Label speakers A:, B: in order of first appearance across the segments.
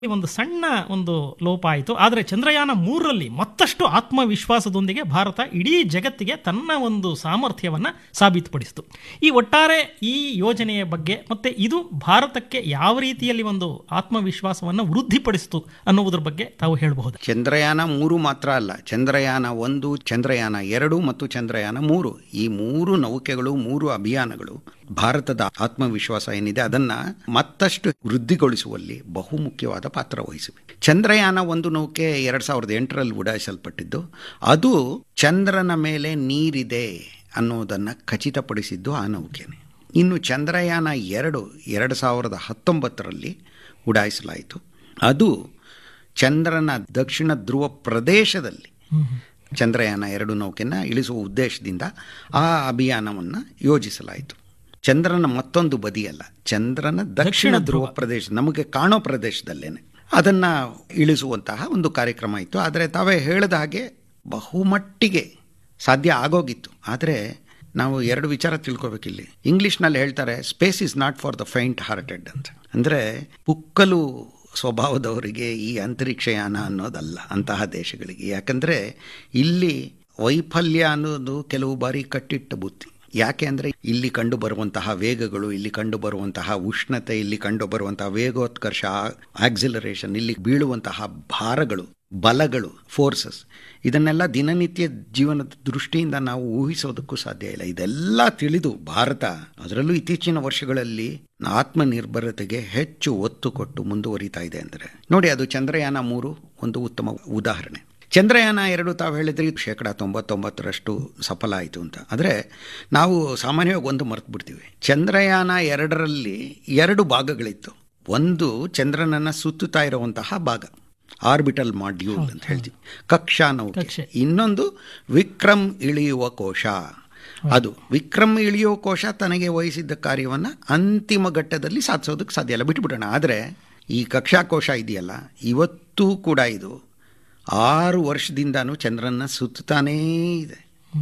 A: ಒಂದು ಸಣ್ಣ ಒಂದು ಲೋಪ ಆಯಿತು ಆದರೆ ಚಂದ್ರಯಾನ ಮೂರರಲ್ಲಿ ಮತ್ತಷ್ಟು ಆತ್ಮವಿಶ್ವಾಸದೊಂದಿಗೆ ಭಾರತ ಇಡೀ ಜಗತ್ತಿಗೆ ತನ್ನ ಒಂದು ಸಾಮರ್ಥ್ಯವನ್ನು ಸಾಬೀತುಪಡಿಸಿತು ಈ ಒಟ್ಟಾರೆ ಈ ಯೋಜನೆಯ ಬಗ್ಗೆ ಮತ್ತೆ ಇದು ಭಾರತಕ್ಕೆ ಯಾವ ರೀತಿಯಲ್ಲಿ ಒಂದು ಆತ್ಮವಿಶ್ವಾಸವನ್ನು ವೃದ್ಧಿಪಡಿಸಿತು ಅನ್ನುವುದರ ಬಗ್ಗೆ ತಾವು ಹೇಳಬಹುದು
B: ಚಂದ್ರಯಾನ ಮೂರು ಮಾತ್ರ ಅಲ್ಲ ಚಂದ್ರಯಾನ ಒಂದು ಚಂದ್ರಯಾನ ಎರಡು ಮತ್ತು ಚಂದ್ರಯಾನ ಮೂರು ಈ ಮೂರು ನೌಕೆಗಳು ಮೂರು ಅಭಿಯಾನಗಳು ಭಾರತದ ಆತ್ಮವಿಶ್ವಾಸ ಏನಿದೆ ಅದನ್ನ ಮತ್ತಷ್ಟು ವೃದ್ಧಿಗೊಳಿಸುವಲ್ಲಿ ಬಹುಮುಖ್ಯವಾದ ಪಾತ್ರ ವಹಿಸಿವೆ ಚಂದ್ರಯಾನ ಒಂದು ನೌಕೆ ಎರಡ್ ಸಾವಿರದ ಎಂಟರಲ್ಲಿ ಉಡಾಯಿಸಲ್ಪಟ್ಟಿದ್ದು ಅದು ಚಂದ್ರನ ಮೇಲೆ ನೀರಿದೆ ಅನ್ನೋದನ್ನು ಖಚಿತಪಡಿಸಿದ್ದು ಆ ನೌಕೆನೆ ಇನ್ನು ಚಂದ್ರಯಾನ ಎರಡು ಎರಡು ಸಾವಿರದ ಹತ್ತೊಂಬತ್ತರಲ್ಲಿ ಉಡಾಯಿಸಲಾಯಿತು ಅದು ಚಂದ್ರನ ದಕ್ಷಿಣ ಧ್ರುವ ಪ್ರದೇಶದಲ್ಲಿ ಚಂದ್ರಯಾನ ಎರಡು ನೌಕೆನ ಇಳಿಸುವ ಉದ್ದೇಶದಿಂದ ಆ ಅಭಿಯಾನವನ್ನು ಯೋಜಿಸಲಾಯಿತು ಚಂದ್ರನ ಮತ್ತೊಂದು ಬದಿಯಲ್ಲ ಚಂದ್ರನ ದಕ್ಷಿಣ ಧ್ರುವ ಪ್ರದೇಶ ನಮಗೆ ಕಾಣೋ ಪ್ರದೇಶದಲ್ಲೇನೆ ಅದನ್ನು ಇಳಿಸುವಂತಹ ಒಂದು ಕಾರ್ಯಕ್ರಮ ಇತ್ತು ಆದರೆ ತಾವೇ ಹೇಳಿದ ಹಾಗೆ ಬಹುಮಟ್ಟಿಗೆ ಸಾಧ್ಯ ಆಗೋಗಿತ್ತು ಆದರೆ ನಾವು ಎರಡು ವಿಚಾರ ತಿಳ್ಕೊಬೇಕಿಲ್ಲಿ ಇಂಗ್ಲೀಷ್ನಲ್ಲಿ ಹೇಳ್ತಾರೆ space is not for the faint hearted ಅಂತ ಅಂದರೆ ಪುಕ್ಕಲು ಸ್ವಭಾವದವರಿಗೆ ಈ ಅಂತರಿಕ್ಷಯಾನ ಅನ್ನೋದಲ್ಲ ಅಂತಹ ದೇಶಗಳಿಗೆ ಯಾಕಂದರೆ ಇಲ್ಲಿ ವೈಫಲ್ಯ ಅನ್ನೋದು ಕೆಲವು ಬಾರಿ ಕಟ್ಟಿಟ್ಟ ಬುತ್ತಿ ಯಾಕೆ ಅಂದರೆ ಇಲ್ಲಿ ಕಂಡು ಬರುವಂತಹ ವೇಗಗಳು ಇಲ್ಲಿ ಕಂಡು ಬರುವಂತಹ ಉಷ್ಣತೆ ಇಲ್ಲಿ ಕಂಡು ಬರುವಂತಹ ವೇಗೋತ್ಕರ್ಷ ಆಕ್ಸಿಲರೇಷನ್ ಇಲ್ಲಿ ಬೀಳುವಂತಹ ಭಾರಗಳು ಬಲಗಳು ಫೋರ್ಸಸ್ ಇದನ್ನೆಲ್ಲ ದಿನನಿತ್ಯ ಜೀವನದ ದೃಷ್ಟಿಯಿಂದ ನಾವು ಊಹಿಸೋದಕ್ಕೂ ಸಾಧ್ಯ ಇಲ್ಲ ಇದೆಲ್ಲ ತಿಳಿದು ಭಾರತ ಅದರಲ್ಲೂ ಇತ್ತೀಚಿನ ವರ್ಷಗಳಲ್ಲಿ ಆತ್ಮನಿರ್ಭರತೆಗೆ ಹೆಚ್ಚು ಒತ್ತು ಕೊಟ್ಟು ಮುಂದುವರಿತಾ ಇದೆ ಅಂದರೆ ನೋಡಿ ಅದು ಚಂದ್ರಯಾನ ಮೂರು ಒಂದು ಉತ್ತಮ ಉದಾಹರಣೆ ಚಂದ್ರಯಾನ ಎರಡು ತಾವು ಹೇಳಿದ್ರಿ ಶೇಕಡ ತೊಂಬತ್ತೊಂಬತ್ತರಷ್ಟು ಸಫಲ ಆಯಿತು ಅಂತ ಆದರೆ ನಾವು ಸಾಮಾನ್ಯವಾಗಿ ಒಂದು ಮರೆತು ಬಿಡ್ತೀವಿ ಚಂದ್ರಯಾನ ಎರಡರಲ್ಲಿ ಎರಡು ಭಾಗಗಳಿತ್ತು ಒಂದು ಚಂದ್ರನನ್ನು ಸುತ್ತುತ್ತಾ ಇರುವಂತಹ ಭಾಗ ಆರ್ಬಿಟಲ್ ಮಾಡ್ಯೂಲ್ ಅಂತ ಹೇಳ್ತೀವಿ ಕಕ್ಷಾ ನೌಕೆ ಇನ್ನೊಂದು ವಿಕ್ರಮ್ ಇಳಿಯುವ ಕೋಶ ಅದು ವಿಕ್ರಮ್ ಇಳಿಯುವ ಕೋಶ ತನಗೆ ವಹಿಸಿದ್ದ ಕಾರ್ಯವನ್ನು ಅಂತಿಮ ಘಟ್ಟದಲ್ಲಿ ಸಾಧಿಸೋದಕ್ಕೆ ಸಾಧ್ಯ ಇಲ್ಲ ಬಿಟ್ಬಿಡೋಣ ಆದರೆ ಈ ಕಕ್ಷಾಕೋಶ ಇದೆಯಲ್ಲ ಇವತ್ತೂ ಕೂಡ ಇದು ಆರು ವರ್ಷದಿಂದನೂ ಚಂದ್ರನ ಸುತ್ತಾನೇ ಇದೆ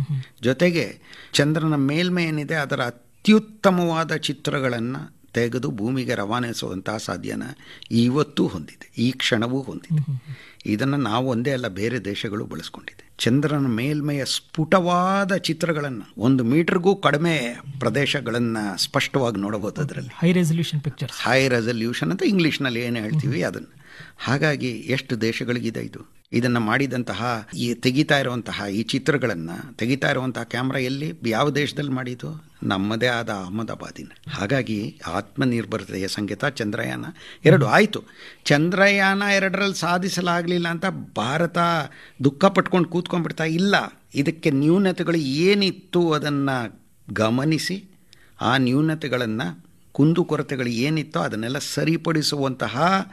B: ಜೊತೆಗೆ ಚಂದ್ರನ ಮೇಲ್ಮೈ ಏನಿದೆ ಅದರ ಅತ್ಯುತ್ತಮವಾದ ಚಿತ್ರಗಳನ್ನು ತೆಗೆದು ಭೂಮಿಗೆ ರವಾನಿಸುವಂತಹ ಸಾಧ್ಯನ ಇವತ್ತೂ ಹೊಂದಿದೆ ಈ ಕ್ಷಣವೂ ಹೊಂದಿದೆ ಇದನ್ನು ನಾವು ಒಂದೇ ಅಲ್ಲ ಬೇರೆ ದೇಶಗಳು ಬಳಸ್ಕೊಂಡಿದೆ ಚಂದ್ರನ ಮೇಲ್ಮೆಯ ಸ್ಫುಟವಾದ ಚಿತ್ರಗಳನ್ನು ಒಂದು ಮೀಟರ್ಗೂ ಕಡಿಮೆ ಪ್ರದೇಶಗಳನ್ನು ಸ್ಪಷ್ಟವಾಗಿ ನೋಡಬಹುದು ಅದರಲ್ಲಿ
A: high resolution picture
B: high resolution ಅಂತ ಇಂಗ್ಲೀಷ್ನಲ್ಲಿ ಏನು ಹೇಳ್ತೀವಿ ಅದನ್ನು ಹಾಗಾಗಿ ಎಷ್ಟು ದೇಶಗಳಿಗಿದೆ ಇದು ಇದನ್ನು ಮಾಡಿದಂತಹ ಈ ತೆಗಿತಾ ಇರುವಂತಹ ಈ ಚಿತ್ರಗಳನ್ನು ತೆಗಿತಾ ಇರುವಂತಹ ಕ್ಯಾಮ್ರಾ ಎಲ್ಲಿ ಯಾವ ದೇಶದಲ್ಲಿ ಮಾಡಿದ್ದು ನಮ್ಮದೇ ಆದ ಅಹಮದಾಬಾದಿನ ಹಾಗಾಗಿ ಆತ್ಮನಿರ್ಭರತೆಯ ಸಂಕೇತ ಚಂದ್ರಯಾನ ಎರಡು ಆಯಿತು ಚಂದ್ರಯಾನ ಎರಡರಲ್ಲಿ ಸಾಧಿಸಲಾಗಲಿಲ್ಲ ಅಂತ ಭಾರತ ದುಃಖ ಪಟ್ಕೊಂಡು ಕೂತ್ಕೊಂಡ್ಬಿಡ್ತಾ ಇಲ್ಲ ಇದಕ್ಕೆ ನ್ಯೂನತೆಗಳು ಏನಿತ್ತು ಅದನ್ನು ಗಮನಿಸಿ ಆ ನ್ಯೂನತೆಗಳನ್ನು ಕುಂದುಕೊರತೆಗಳು ಏನಿತ್ತೋ ಅದನ್ನೆಲ್ಲ ಸರಿಪಡಿಸುವಂತಹ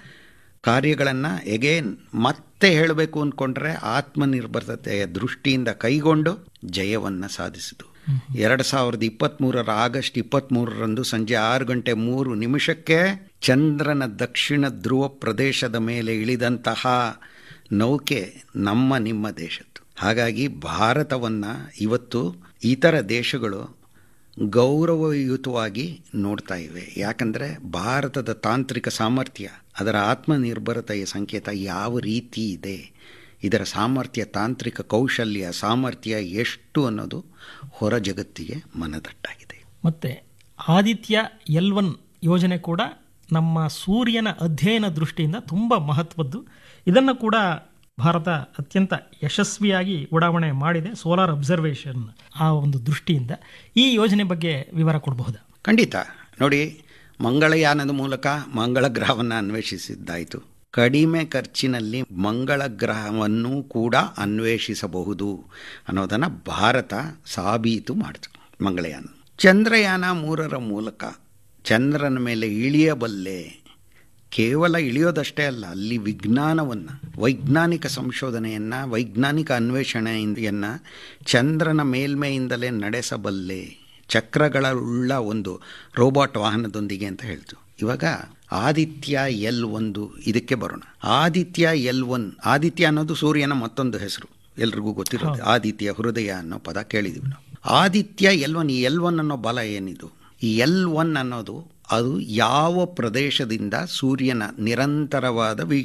B: ಕಾರ್ಯಗಳನ್ನು ಎಗೇನ್ ಮತ್ತೆ ಹೇಳಬೇಕು ಅಂದ್ಕೊಂಡ್ರೆ ಆತ್ಮನಿರ್ಭರತೆಯ ದೃಷ್ಟಿಯಿಂದ ಕೈಗೊಂಡು ಜಯವನ್ನು ಸಾಧಿಸಿತು ಎರಡು ಸಾವಿರದ ಇಪ್ಪತ್ತ್ಮೂರರ ಆಗಸ್ಟ್ ಇಪ್ಪತ್ತ್ಮೂರರಂದು ಸಂಜೆ ಆರು ಗಂಟೆ ಮೂರು ನಿಮಿಷಕ್ಕೆ ಚಂದ್ರನ ದಕ್ಷಿಣ ಧ್ರುವ ಪ್ರದೇಶದ ಮೇಲೆ ಇಳಿದಂತಹ ನೌಕೆ ನಮ್ಮ ನಿಮ್ಮ ದೇಶದ್ದು ಹಾಗಾಗಿ ಭಾರತವನ್ನು ಇವತ್ತು ಇತರ ದೇಶಗಳು ಗೌರವಯುತವಾಗಿ ನೋಡ್ತಾ ಇವೆ ಯಾಕಂದರೆ ಭಾರತದ ತಾಂತ್ರಿಕ ಸಾಮರ್ಥ್ಯ ಅದರ ಆತ್ಮನಿರ್ಭರತೆಯ ಸಂಕೇತ ಯಾವ ರೀತಿ ಇದೆ ಇದರ ಸಾಮರ್ಥ್ಯ ತಾಂತ್ರಿಕ ಕೌಶಲ್ಯ ಸಾಮರ್ಥ್ಯ ಎಷ್ಟು ಅನ್ನೋದು ಹೊರ ಜಗತ್ತಿಗೆ ಮನದಟ್ಟಾಗಿದೆ
A: ಮತ್ತು ಆದಿತ್ಯ ಎಲ್ ಒನ್ ಯೋಜನೆ ಕೂಡ ನಮ್ಮ ಸೂರ್ಯನ ಅಧ್ಯಯನ ದೃಷ್ಟಿಯಿಂದ ತುಂಬ ಮಹತ್ವದ್ದು ಇದನ್ನು ಕೂಡ ಭಾರತ ಅತ್ಯಂತ ಯಶಸ್ವಿಯಾಗಿ ಉಡಾವಣೆ ಮಾಡಿದೆ ಸೋಲಾರ್ ಅಬ್ಸರ್ವೇಷನ್ ಆ ಒಂದು ದೃಷ್ಟಿಯಿಂದ ಈ ಯೋಜನೆ ಬಗ್ಗೆ ವಿವರ ಕೊಡಬಹುದಾ
B: ಖಂಡಿತ ನೋಡಿ ಮಂಗಳಯಾನದ ಮೂಲಕ ಮಂಗಳ ಗ್ರಹವನ್ನು ಅನ್ವೇಷಿಸಿದ್ದಾಯಿತು ಕಡಿಮೆ ಖರ್ಚಿನಲ್ಲಿ ಮಂಗಳ ಗ್ರಹವನ್ನು ಕೂಡ ಅನ್ವೇಷಿಸಬಹುದು ಅನ್ನೋದನ್ನು ಭಾರತ ಸಾಬೀತು ಮಾಡಿತು ಮಂಗಳಯಾನ ಚಂದ್ರಯಾನ ಮೂರರ ಮೂಲಕ ಚಂದ್ರನ ಮೇಲೆ ಇಳಿಯಬಲ್ಲೆ ಕೇವಲ ಇಳಿಯೋದಷ್ಟೇ ಅಲ್ಲ ಅಲ್ಲಿ ವಿಜ್ಞಾನವನ್ನು ವೈಜ್ಞಾನಿಕ ಸಂಶೋಧನೆಯನ್ನು ವೈಜ್ಞಾನಿಕ ಅನ್ವೇಷಣೆಯನ್ನು ಚಂದ್ರನ ಮೇಲ್ಮೆಯಿಂದಲೇ ನಡೆಸಬಲ್ಲೆ ಚಕ್ರಗಳುಳ್ಳ ಒಂದು ರೋಬೋಟ್ ವಾಹನದೊಂದಿಗೆ ಅಂತ ಹೇಳ್ತು ಇವಾಗ ಆದಿತ್ಯ ಎಲ್ ಒಂದು ಇದಕ್ಕೆ ಬರೋಣ ಆದಿತ್ಯ ಎಲ್ ಒನ್ ಆದಿತ್ಯ ಅನ್ನೋದು ಸೂರ್ಯನ ಮತ್ತೊಂದು ಹೆಸರು ಎಲ್ರಿಗೂ ಗೊತ್ತಿರೋದು ಆದಿತ್ಯ ಹೃದಯ ಅನ್ನೋ ಪದ ಕೇಳಿದೀವಿ ನಾವು ಆದಿತ್ಯ ಎಲ್ ಒನ್ ಈ ಎಲ್ ಒನ್ ಅನ್ನೋ ಬಲ ಏನಿದು ಈ ಎಲ್ ಒನ್ ಅನ್ನೋದು ಅದು ಯಾವ ಪ್ರದೇಶದಿಂದ ಸೂರ್ಯನ ನಿರಂತರವಾದ